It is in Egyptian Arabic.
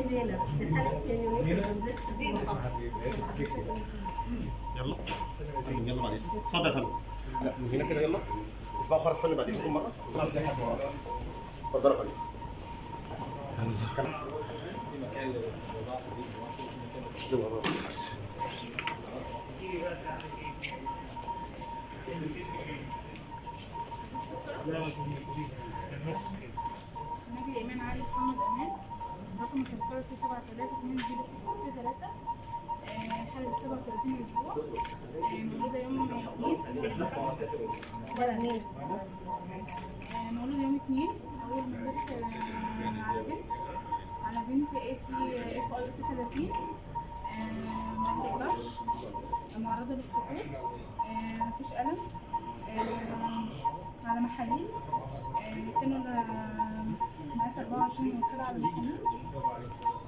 زينب دخلت يعني زينب يلا يلا بعدين اتفضل يا فندم لا من هنا كده يلا اسمعوا خالص فندم بعدين كل مره اتفضل يا فندم نجي ايمان علي محمد امان رقم التذكره سي 732063 حالة 37 اسبوع آه، مولودة يوم 2 ولا مين آه، مولودة يوم 2 اول ما جت آه، على بنت على بنت اي سي اف اي 30 آه، ما بتقدرش معرضة للسقوط آه، مفيش ألم آه، على محاليل آه، كانوا مقاس 24 وسبعة على المحاليل